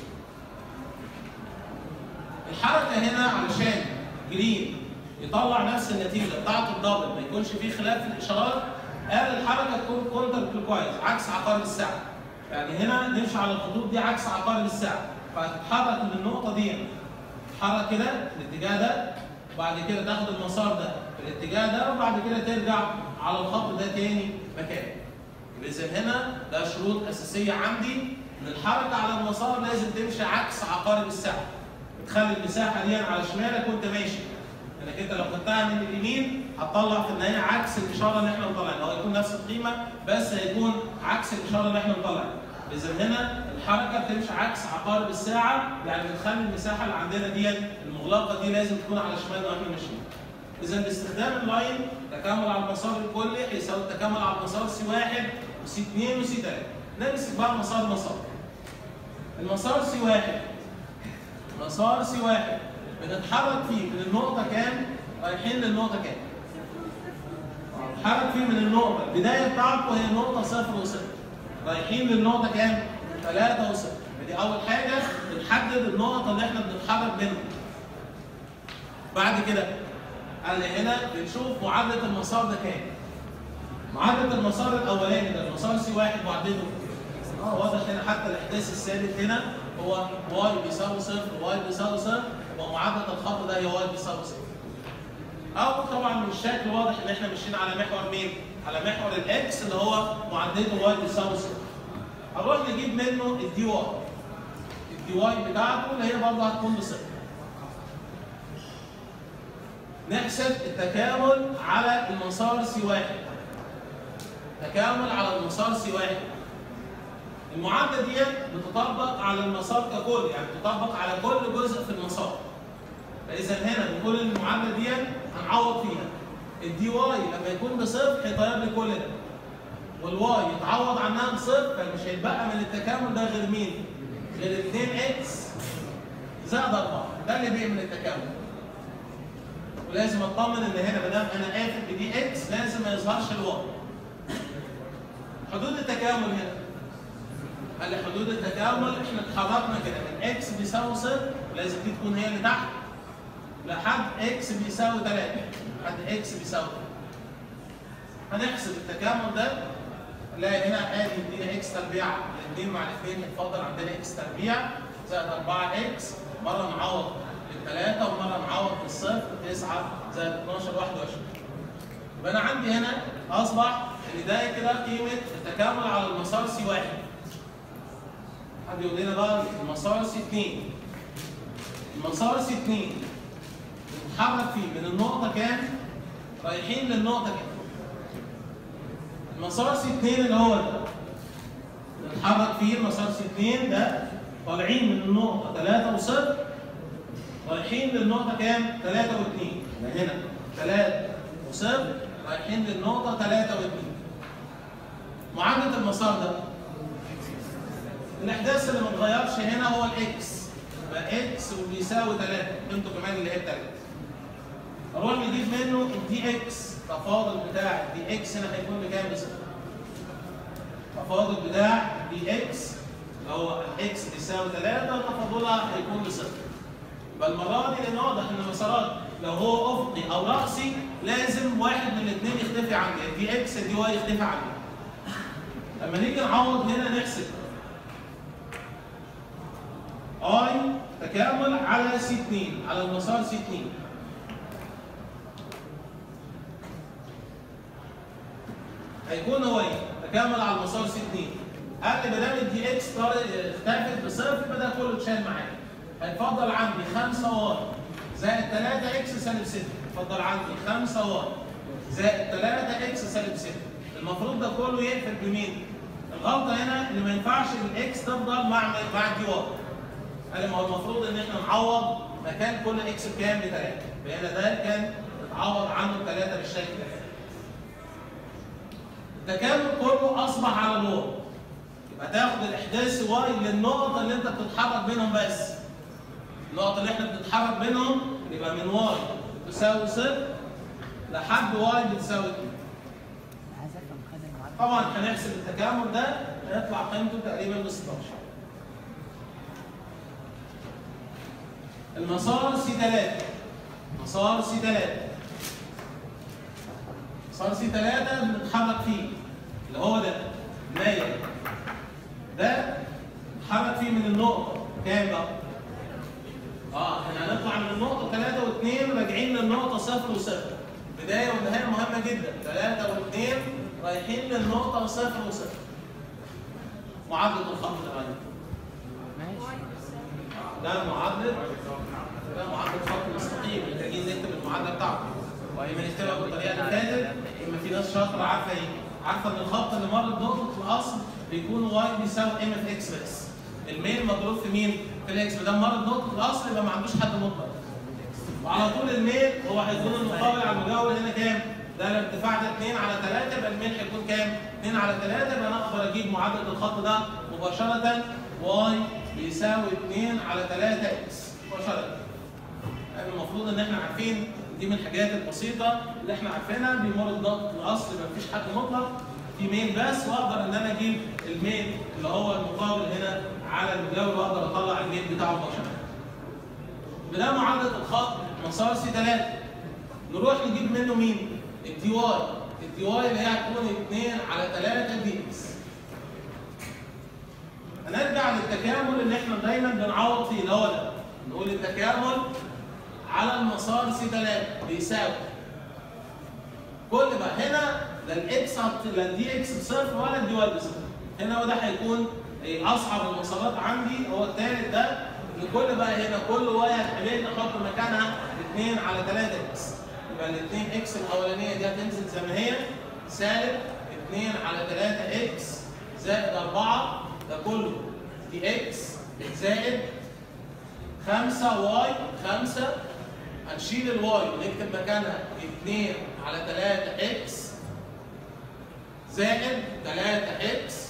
الحركه هنا علشان جرين يطلع نفس النتيجه بتاعت الدبل ما يكونش فيه خلاف في الاشارات قال الحركه تكون كونتر كلوكوايز عكس عقارب الساعه يعني هنا نمشي على الخطوط دي عكس عقارب الساعه فهتتحرك من النقطه دي تتحرك كده في الاتجاه ده وبعد كده تاخد المسار ده في الاتجاه ده وبعد كده ترجع على الخط ده تاني مكانه. اذا هنا ده شروط اساسيه عندي ان الحركه على المسار لازم تمشي عكس عقارب الساعه. تخلي المساحه دي على شمالك وانت ماشي. لانك انت لو خدتها من اليمين هتطلع في النهايه عكس الاشاره اللي احنا مطلعينها، هو هيكون نفس القيمه بس هيكون عكس الاشاره اللي احنا مطلعينها. اذا هنا الحركه بتمشي عكس عقارب الساعه يعني بتخلي المساحه اللي عندنا دي المغلقه دي لازم تكون على شمالنا واحنا ماشيين. اذا باستخدام اللاين تكامل على المسار الكلي هيساوي التكامل على المسار سي 1 وسي 2 وسي 3 نمسك بقى مسار مسار المسار سي 1 مسار سي 1 بنتحرك فيه من النقطة كام رايحين للنقطة كام نتحرك فيه من النقطة البداية بتاعته هي نقطة صفر وصفر رايحين للنقطة كام؟ 3 وصفر دي أول حاجة بنحدد النقطة اللي احنا بنتحرك بينهم بعد كده قال لي هنا بنشوف معادلة المسار ده كام معادلة المسار الأولاني ده المسار سي واحد معادلته اه واضح هنا حتى الإحداث الثالث هنا هو واي بيساوي صفر واي بيساوي صفر ومعادلة الخط ده هي واي بيساوي صفر أو طبعا من الشكل واضح إن احنا ماشيين على محور مين؟ على محور الإكس اللي هو معادلته واي بيساوي صفر هنروح نجيب منه الدي واي الدي واي بتاعته اللي هي برضه هتكون بصفر نحسب التكامل على المسار سي واحد تكامل على المسار سي واحد المعادله دي بتطبق على المسار ككل يعني بتطبق على كل جزء في المسار فاذا هنا بنقول المعادله دي هنعوض فيها الدي واي لما يكون بصفر هيطير لي كل ده والواي يتعوض عنها بصفر فمش هيتبقى من التكامل ده غير مين؟ غير 2 اكس زائد 4 ده اللي بيعمل التكامل ولازم اطمن ان هنا ما دام انا قافل بدي اكس لازم ما يظهرش الواي حدود التكامل هنا قال لي حدود التكامل احنا اتحركنا كده من اكس بيساوي صفر ولازم دي تكون هي اللي تحت لحد اكس بيساوي 3 لحد اكس بيساوي هنحسب التكامل ده نلاقي هنا ادي ادينا اكس تربيع الاثنين مع الاثنين اتفضل عندنا اكس تربيع زائد 4 اكس مره نعوض بالثلاثه ومره نعوض بالصفر 9 زائد 12 21 يبقى انا عندي هنا اصبح ان ده كده قيمه التكامل على المسار سي واحد حد يقول لنا بقى المسار سي 2 المسار سي 2 بنتحرك فيه من النقطه كام رايحين للنقطه كام المسار سي 2 اللي هو ده نتحرك فيه المسار سي 2 ده طالعين من النقطه 3 وصفر رايحين للنقطه كام 3 و2 هنا 3 وصفر رايحين للنقطه 3 و2 معادله المسار ده الاحداث اللي ما اتغيرش هنا هو الاكس يبقى اكس وبيساوي 3 قيمته كمان اللي هي 3 اروح نجيب منه الدي اكس التفاضل بتاع دي اكس هنا هيكون بكام بصفر التفاضل بتاع دي اكس اللي هو اكس بيساوي 3 تفاضلها هيكون بصفر يبقى المره دي لان واضح ان المسارات لو هو افقي او راسي لازم واحد من الاثنين يختفي عندي دي اكس دي واي يختفي عندي لما نيجي نعوض هنا نحسب اي تكامل على سي 2 على المسار سي 2 هيكون هو ايه؟ تكامل على المسار سي 2 قال لي ما دام الدي اكس اختفت بصفر يبقى ده كله اتشال معايا هيتفضل عندي 5 واي زائد 3 اكس سالب 6 اتفضل عندي 5 واي زائد 3 اكس سالب 6 المفروض ده كله يقفل بمين؟ الغلطه هنا ان ما ينفعش الاكس تفضل مع مع الدي واي قال لي ما هو المفروض ان احنا نعوض مكان كل اكس بكام ب 3 فهنا ده كان اتعوض عنه ب 3 بالشكل ده التكامل كله اصبح على الواي يبقى تاخد الاحداث واي للنقطه اللي انت بتتحرك بينهم بس النقطه اللي احنا بنتحرك بينهم يبقى من واي تساوي صفر لحد واي بتساوي 2 طبعا هنحسب التكامل ده هيطلع قيمته تقريبا ب 16 المسار سي 3 مسار سي 3 مسار سي 3 بنتحرك فيه اللي هو ده مايل ده نتحرك فيه من النقطة كام بقى؟ اه احنا هنطلع من النقطة 3 و2 راجعين للنقطة 0 و0 بداية ونهاية مهمة جدا 3 و2 رايحين للنقطة 0 و0 معادلة الخط ده بعدين ده معادلة ده معادلة خط مستقيم محتاجين نكتب المعادلة بتاعته وهي بنكتبها بالطريقة اللي فاتت اما في ناس شاطرة عارفة ايه؟ عارفة ان الخط اللي مر بنقطة الأصل بيكون واي بيساوي ام في اكس بس الميل مضروب في مين؟ في الاكس ما دام مر بنقطة الأصل يبقى ما عندوش حد مطلق وعلى طول الميل هو هيكون المقابل على المجاور هنا كام؟ ده الارتفاع ده 2 على 3 يبقى الميل هيكون كام؟ 2 على 3 يبقى انا اقدر اجيب معادله الخط ده مباشره واي بيساوي 2 على 3 اكس مباشره. يعني المفروض ان احنا عارفين دي من الحاجات البسيطه اللي احنا عارفينها بيمر الضغط الاصل ما فيش حد مطلق في ميل بس واقدر ان انا اجيب الميل اللي هو المقابل هنا على المجاور واقدر اطلع الميل بتاعه مباشره. بده معادله الخط مسار سي 3 نروح نجيب منه مين؟ الدي واي الدي واي اللي هي هتكون 2 على 3 دي اكس هنرجع للتكامل اللي احنا دايما بنعوض فيه اللي هو ده نقول التكامل على المسار سي 3 بيساوي كل بقى هنا لا الاكس لا الدي اكس بصفر ولا الدي واي بصفر هنا وده هيكون اصعب المسارات عندي هو الثالث ده ان كل بقى هنا كل واي هتحتاج نحط مكانها 2 على 3 اكس يبقى ال 2 اكس الاولانيه دي هتنزل زي ما هي سالب 2 على 3 اكس زائد 4 ده كله دي اكس زائد 5 واي 5 هنشيل الواي ونكتب مكانها 2 على 3 اكس زائد 3 اكس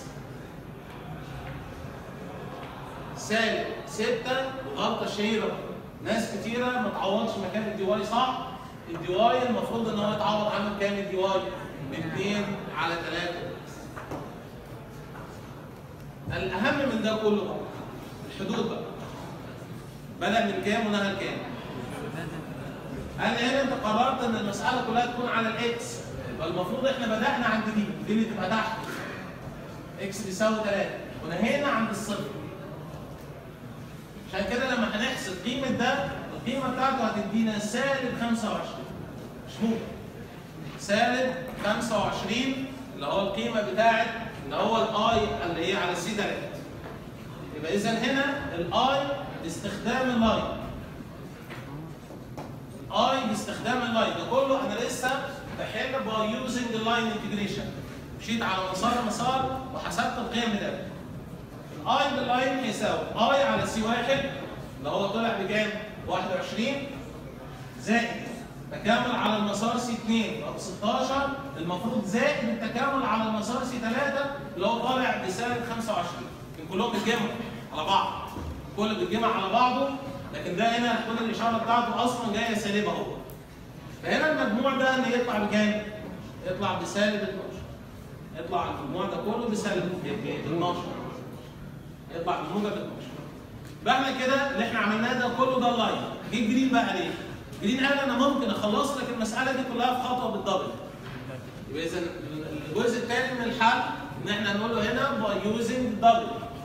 سالب 6 غلطه شهيره ناس كتيره ما تعوضش مكان الدي واي صح الدي واي المفروض ان هو يتعوض عنه بكام الدي واي؟ ب 2 على 3 الاهم من ده كله بقى الحدود بقى بدا من كام ونهى لكام؟ قال لي هنا انت قررت ان المساله كلها تكون على الاكس يبقى المفروض احنا بدانا عند دي دي اللي تبقى تحت اكس بيساوي 3 ونهينا عند الصفر عشان كده لما هنحسب قيمه ده القيمه بتاعته هتدينا سالب 25 مش ممكن سالب 25 اللي هو القيمه بتاعت اللي هو الاي اللي هي على سي 3 يبقى اذا هنا الاي باستخدام اللاين اي باستخدام اللاين ده كله انا لسه بحل باي يوزنج اللاين انتجريشن مشيت على مسار مسار وحسبت القيم ده الاي باللاين هيساوي اي على سي واحد اللي هو طلع بكام؟ 21 زائد تكامل على المسار سي 2 يبقى ب 16 المفروض زائد التكامل على المسار سي 3 اللي هو طالع بسالب 25 كلهم بيتجمعوا على بعض كل بيتجمع على بعضه لكن ده هنا هتكون الاشاره بتاعته اصلا جايه سالبه اهو فهنا المجموع ده ان يطلع بكام؟ يطلع بسالب 12 يطلع المجموع ده كله بسالب 12 يطلع بموجب 12 بقى احنا كده اللي احنا عملناه ده كله ده اللاين جه جرين بقى ليه؟ جرين قال انا ممكن اخلص لك المساله دي كلها في خطوه بالدبل يبقى اذا الجزء الثاني من الحل ان احنا نقول له هنا باي يوزنج دبل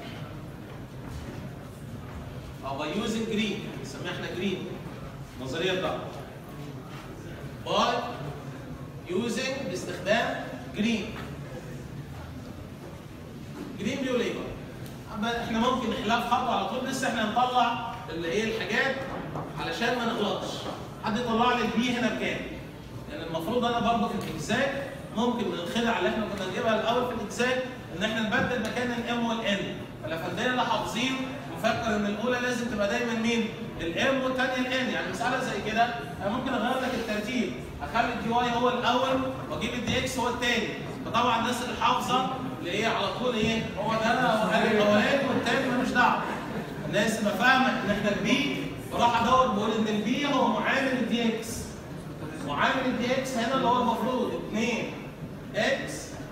او باي يوزنج جرين بنسميها احنا جرين نظريه الدبل باي يوزنج باستخدام جرين جرين بيقول ايه بقى؟ احنا ممكن نحلها في خطوه على طول لسه احنا هنطلع اللي هي الحاجات علشان ما نغلطش حد يطلع لي البي هنا بكام؟ لان يعني المفروض انا برضه في الاجزاء ممكن من الخدع اللي احنا كنا نجيبها الاول في الاجزاء ان احنا نبدل مكان الام والان فالافنديه اللي حافظين مفكر ان الاولى لازم تبقى دايما مين؟ الام والثانيه الان يعني مساله زي كده انا ممكن اغير لك الترتيب اخلي الدي واي هو الاول واجيب الدي اكس هو الثاني فطبعا الناس اللي حافظه اللي هي على طول ايه هو ده الاولاني والثاني ملوش دعوه الناس اللي فاهمه ان احنا البي بروح ادور بقول ان البي هو معامل الدي اكس معامل الدي اكس هنا اللي هو المفروض 2 اكس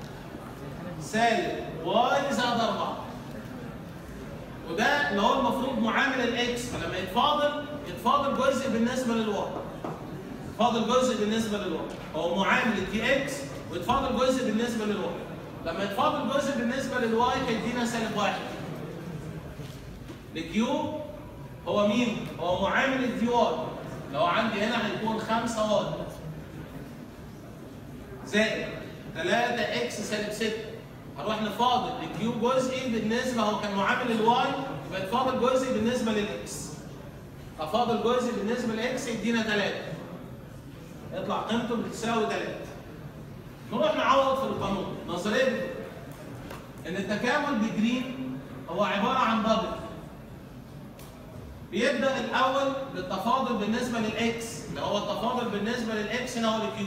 سالب واي زائد 4 وده اللي هو المفروض معامل الاكس فلما يتفاضل يتفاضل جزء بالنسبه للواي يتفاضل جزء بالنسبه للواي هو معامل الدي اكس ويتفاضل جزء بالنسبه للواي لما يتفاضل جزء بالنسبه للواي هيدينا سالب واحد الكيو هو مين؟ هو معامل الدي واي لو عندي هنا هيكون 5 واي زائد 3 اكس سالب 6 هروح نفاضل الكيو جزئي بالنسبه هو كان معامل الواي يبقى يتفاضل جزئي بالنسبه للاكس افاضل جزئي بالنسبه للاكس يدينا 3 يطلع قيمته بتساوي 3 نروح نعوض في القانون نظريه بتقول ان التكامل بجرين هو عباره عن دبل بيبدا الاول بالتفاضل بالنسبه للاكس اللي هو التفاضل بالنسبه للاكس هنا هو الكيو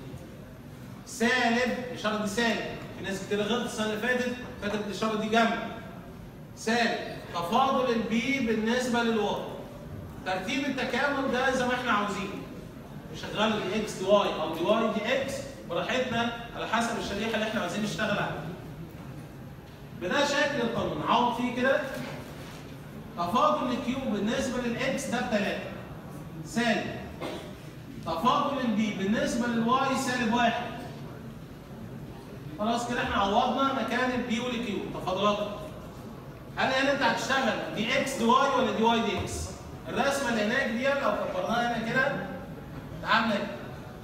سالب الاشاره دي سالب في ناس كتير غلطت السنه اللي فاتت فاكره الاشاره دي جنب سالب تفاضل البي بالنسبه للواي ترتيب التكامل ده زي ما احنا عاوزين نشغل دي اكس دي واي او دي واي دي اكس براحتنا على حسب الشريحه اللي احنا عايزين نشتغل عليها بده شكل القانون نعوض فيه كده تفاضل الكيو بالنسبه للاكس ده بثلاثه سالب تفاضل البي بالنسبه للواي سالب واحد خلاص كده احنا عوضنا مكان البي والكيو تفاضلات هل هنا انت هتشتغل دي اكس دي واي ولا دي واي دي اكس؟ الرسمه اللي هناك دي لو كبرناها هنا كده عامله كده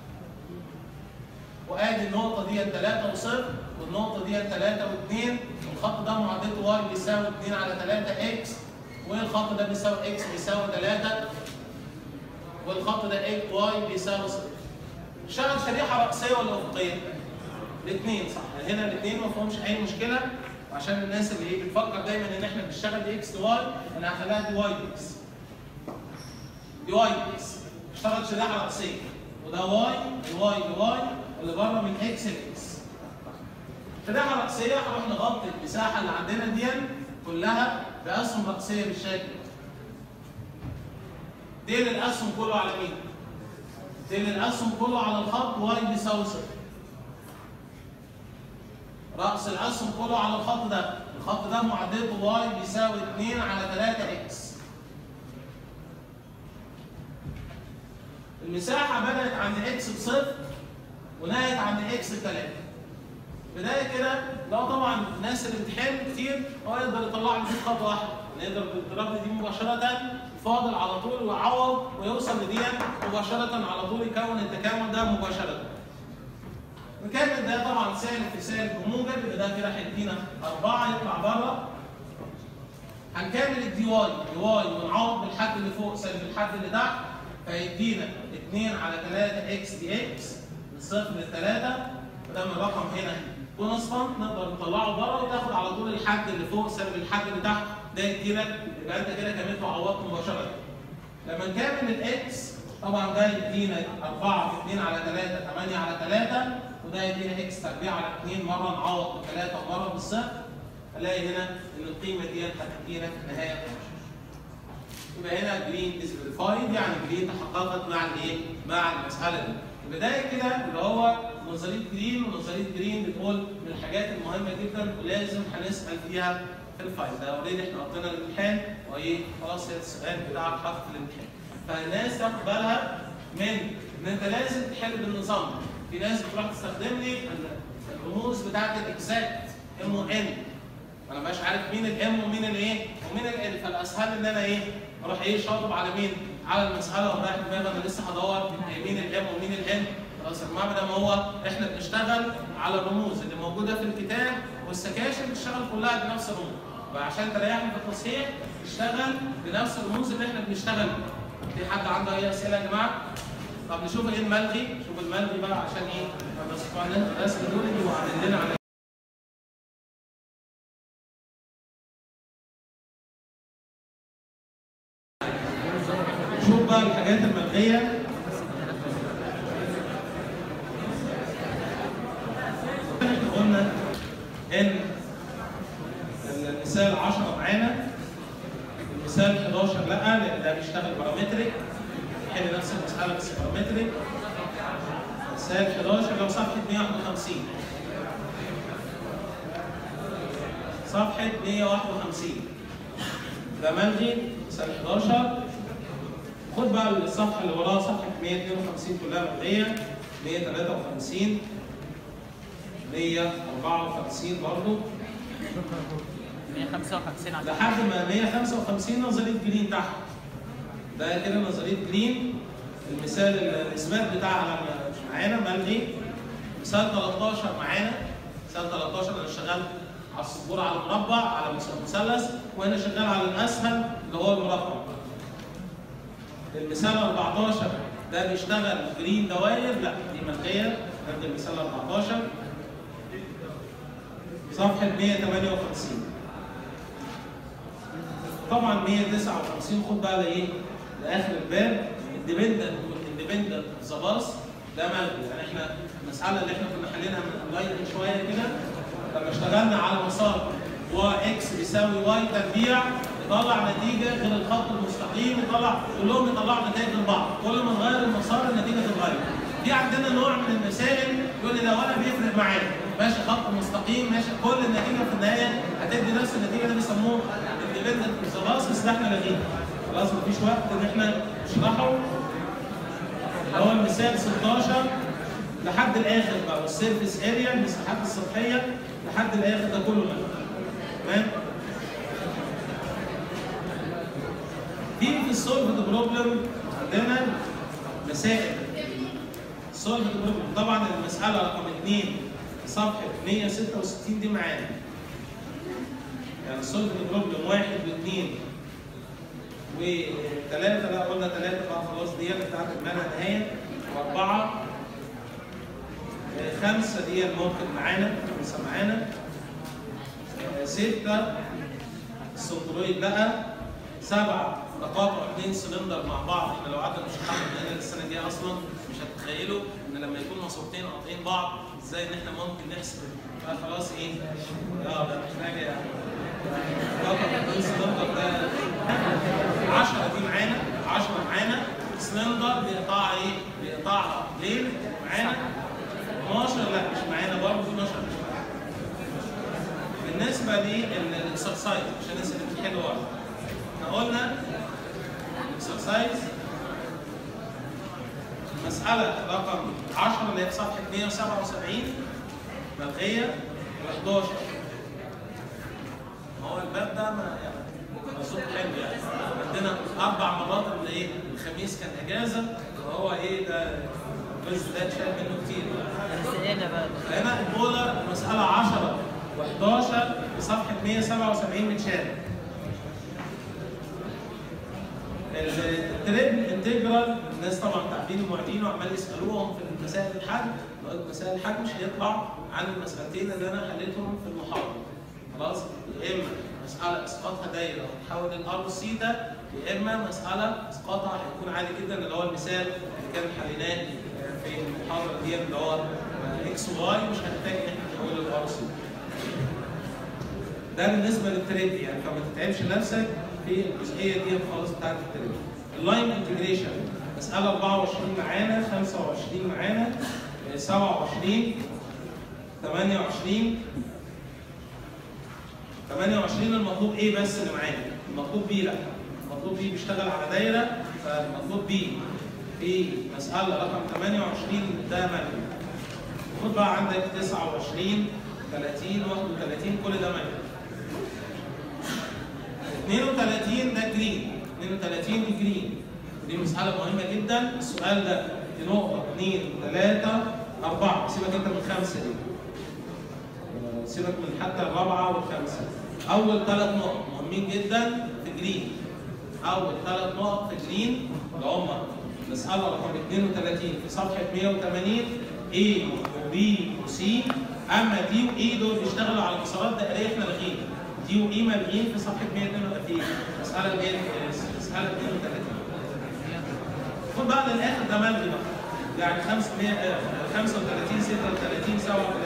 وادي النقطه دي 3 وصفر والنقطه دي 3 و2 والخط ده معادلته واي بيساوي 2 على 3 اكس والخط ده بيساوي اكس بيساوي 3 والخط ده اكس واي بيساوي صفر. اشتغل شريحه رأسيه ولا افقيه؟ الاثنين صح هنا الاثنين ما فيهمش اي مشكله وعشان الناس اللي ايه بتفكر دايما ان احنا بنشتغل دي اكس دي واي انا هخليها دي واي دي اكس دي واي دي اكس اشتغل شريحه رأسيه وده واي الواي دي واي اللي بره من اكس لاكس شريحه رأسيه هنروح نغطي المساحه اللي عندنا دي كلها باسهم رأسيه بالشكل ده ديل الاسهم كله على مين؟ ديل الاسهم كله على الخط واي بيساوي صفر رأس الأسهم كله على الخط ده، الخط ده معادلته واي بيساوي 2 على 3 اكس. المساحة بدأت عند اكس بصفر ونهت عند اكس بثلاثة. بداية كده لو طبعا الناس اللي بتحل كتير هو يقدر يطلع لي دي خطوة واحدة، نقدر بالضرب دي مباشرة يفاضل على طول ويعوض ويوصل لدي مباشرة على طول يكون التكامل ده مباشرة. نكمل ده طبعا سالب في سالب وموجب يبقى ده كده هيدينا 4 يطلع بره هنكمل الدي واي دي واي ونعوض بالحد اللي فوق سالب الحد اللي تحت فيدينا 2 على 3 اكس دي اكس من صفر ل 3 وده من الرقم هنا كونستانت نقدر نطلعه بره وتاخد على طول الحد اللي فوق سالب الحد اللي تحت ده يديلك يبقى انت كده كملت وعوضت مباشره لما نكمل الاكس طبعا ده يدينا 4 في 2 على 3 8 على 3 وده يدينا اكس تربيع على 2 مره نعوض بثلاثه ومره بالصفر الاقي هنا ان القيمه دي هتدينا في النهايه 12 يبقى هنا جرين از فيريفايد يعني جرين تحققت مع الايه؟ مع المساله دي. البدايه كده اللي هو نظريه جرين ونظريه جرين بتقول من الحاجات المهمه جدا ولازم هنسال فيها في الفايل ده اوريدي احنا قضينا الامتحان وايه خلاص السؤال بتاعك حاطط في الامتحان. فالناس تاخد بالها من ان انت لازم تحل بالنظام في ناس بتروح تستخدم لي الرموز بتاعت الاكزاكت ام وان انا مش عارف مين الام ومين الايه ومين ال فالاسهل ان انا ايه اروح ايه شاطب على مين على المساله ورايح دماغي انا لسه هدور مين الام ومين الان خلاص يا جماعه ما هو احنا بنشتغل على الرموز اللي موجوده في الكتاب والسكاشن بتشتغل كلها بنفس الرموز وعشان تريحني في التصحيح اشتغل بنفس الرموز اللي احنا بنشتغل في حد عنده اي اسئله يا جماعه؟ طب نشوف ايه الملغي شوف الملغي بقى عشان ايه بس طبعا الناس دول اللي عاملين لنا على نشوف بقى الحاجات الملغيه قلنا ان المثال 10 معانا المثال 11 لا لان ده بيشتغل بارامتريك حل نفس المسألة بس بارامتريك مثال 11 لو صفحة 151 صفحة 151 ده ملغي مثال 11 خد بقى الصفحة اللي وراها صفحة 152 كلها ملغية 153 154 برضه 155 على لحد ما 155 نظريه جرين تحت ده كده نظريه جرين المثال الاثبات بتاعها مش معانا ملغي مثال 13 معانا مثال 13 انا شغال على السبوره على المربع على مثلث وانا شغال على الاسهل اللي هو المربع المثال 14 ده بيشتغل جرين دواير لا دي ملغيه ناخد المثال 14 صفحه 158 طبعا 159 خد بقى لايه؟ لاخر الباب الديبندنت والاندبندنت ذا باص ده ملغي يعني احنا المساله اللي احنا كنا حلينها من اونلاين من شويه كده لما اشتغلنا على مسار واكس بيساوي واي تربيع يطلع نتيجه غير الخط المستقيم يطلع كلهم يطلعوا نتائج لبعض كل ما نغير المسار النتيجه تتغير في عندنا نوع من المسائل يقول لي ده ولا بيفرق معايا ماشي خط مستقيم ماشي كل النتيجه في النهايه هتدي نفس النتيجه اللي بيسموه اندبندنت خلاص بس ده احنا لاغينه خلاص مفيش وقت ان احنا نشرحه اللي هو المثال 16 لحد الاخر بقى والسيرفيس اريا المساحات السطحيه لحد الاخر ده كله ملغي تمام في في السولفد بروبلم عندنا مسائل سولفد بروبلم طبعا المساله رقم 2 صفحه 166 دي معانا يعني سولفد بروبلم واحد واثنين وثلاثه لا قلنا ثلاثه بقى خلاص دي بتاعت المنع نهايه واربعه خمسه دي ممكن معانا خمسه معانا ستة السنترويد بقى سبعة تقاطع اثنين سلندر مع بعض احنا لو قعدنا نشرحها من هنا للسنة الجاية أصلا مش هتتخيلوا إن لما يكون ماسورتين قاطعين بعض إزاي إن احنا ممكن نحسب بقى خلاص إيه؟ اه ده محتاج يعني تقاطع اثنين سلندر ده 10 دي معانا 10 معانا سلندر بيقطع إيه؟ بيقطع ليل معانا 12 لا مش معانا برضه 12 مش معانا بالنسبه للاكسرسايز عشان الناس اللي بتحل ورا احنا قلنا الاكسرسايز مسألة رقم 10 اللي هي في صفحة 177 ملغية و11 ما هو الباب ده ما يعني صوت حلو يعني عندنا أربع مرات اللي إيه الخميس كان إجازة وهو إيه ده بس ده اتشال منه كتير نسينا بقى هنا البولر المسألة 10 و11 في صفحة 177 متشال. التريبل انتجرال الناس طبعا تعبين المعيدين وعمال يسالوهم في المسائل الحجم لقيت مسائل الحجم مش هيطلع عن المسألتين اللي انا حليتهم في المحاضرة. خلاص؟ يا اما مسألة اسقاطها دايرة وتحول الار سيتا يا اما مسألة اسقاطها هيكون عالي جدا اللي هو المثال اللي كان حليناه في المحاضرة دي اللي هو اكس واي مش هنحتاج ان احنا نحول الار سيتا. ده بالنسبه للتريد يعني فما تتعبش نفسك في الجزئيه دي خالص بتاعت التريد. اللاين انتجريشن مساله 24 معانا 25 معانا 27 28 28 المطلوب ايه بس اللي معانا المطلوب بي لا المطلوب بي بيشتغل على دايره فالمطلوب بي في مساله رقم 28 ده ملغي خد بقى عندك 29 30 31 كل ده ملغي 32 ده جرين 32 دي جرين دي مسألة مهمة جدا السؤال ده دي نقطة 2 3 4 سيبك انت من الخمسة دي سيبك من حتى الرابعة والخمسة أول ثلاث نقط مهمين جدا في جرين أول ثلاث نقط في جرين اللي هم مسألة رقم 32 في صفحة 180 A و B و C أما دي و E دول بيشتغلوا على مسارات دائرية احنا لاغيين دي واي ملغيين في صفحه 132 مساله 100 مساله 32 خد بقى للاخر ده ملغي بقى يعني 500 35 36 37